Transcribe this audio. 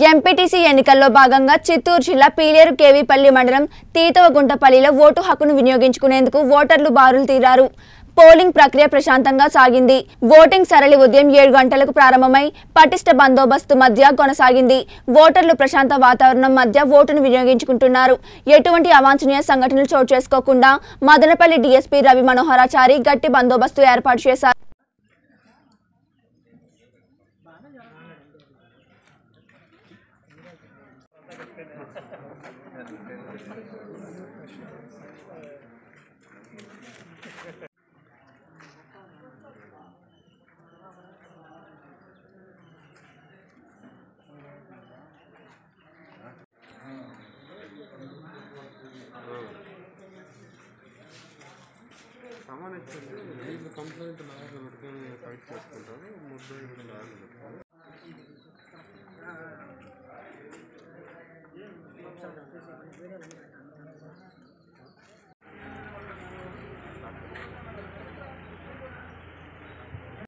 MPTC ఎన్నికల్లో భాగంగా చిత్తూరు జిల్లా పీలేరు కేవీపల్లి మండలం తీతవగుంటపల్లిలో ఓటు హక్కును వినియోగించుకునేందుకు ఓటర్లు బారులు తీరారు పోలింగ్ ప్రక్రియ ప్రశాంతంగా సాగింది ఓటింగ్ సరళి ఉదయం ఏడు గంటలకు ప్రారంభమై పటిష్ట బందోబస్తు మధ్య కొనసాగింది ఓటర్లు ప్రశాంత వాతావరణం మధ్య ఓటును వినియోగించుకుంటున్నారు ఎటువంటి అవాంఛనీయ సంఘటనలు చోటు చేసుకోకుండా మదనపల్లి డీఎస్పీ రవి మనోహరాచారి గట్టి బందోబస్తు ఏర్పాటు చేశారు సామాన్ ఇచ్చింది వీళ్ళు కంప్లైంట్ లాగా పెట్టుకొని ఫైట్ చేసుకుంటారు ముద్దు ఇక్కడ లాగా పెట్టుకొని